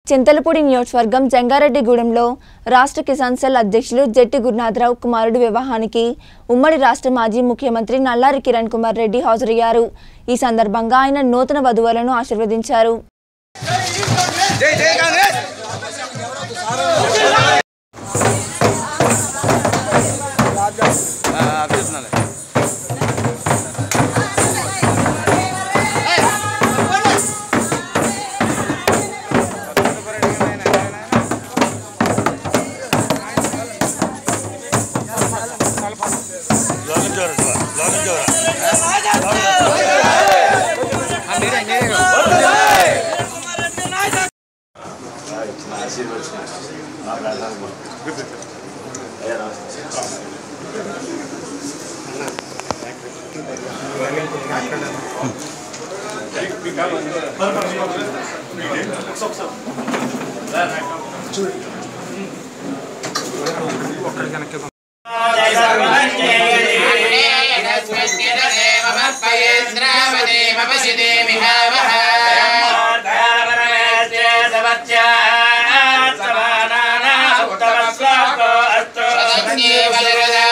చింతలపూడి నియోజకవర్గం జంగారెడ్డిగూడెంలో రాష్ట్ర కిసాన్ సెల్ అధ్యక్షులు జెట్టి గురునాథరావు కుమారుడి వివాహానికి ఉమ్మడి రాష్ట్ర మాజీ ముఖ్యమంత్రి నల్లారి కిరణ్ కుమార్ రెడ్డి హాజరయ్యారు ఈ సందర్భంగా ఆయన నూతన వధువులను ఆశీర్వదించారు జై జై కాంగ్రెస్ అభిస్తున్నాను మీరే మీరే సమానా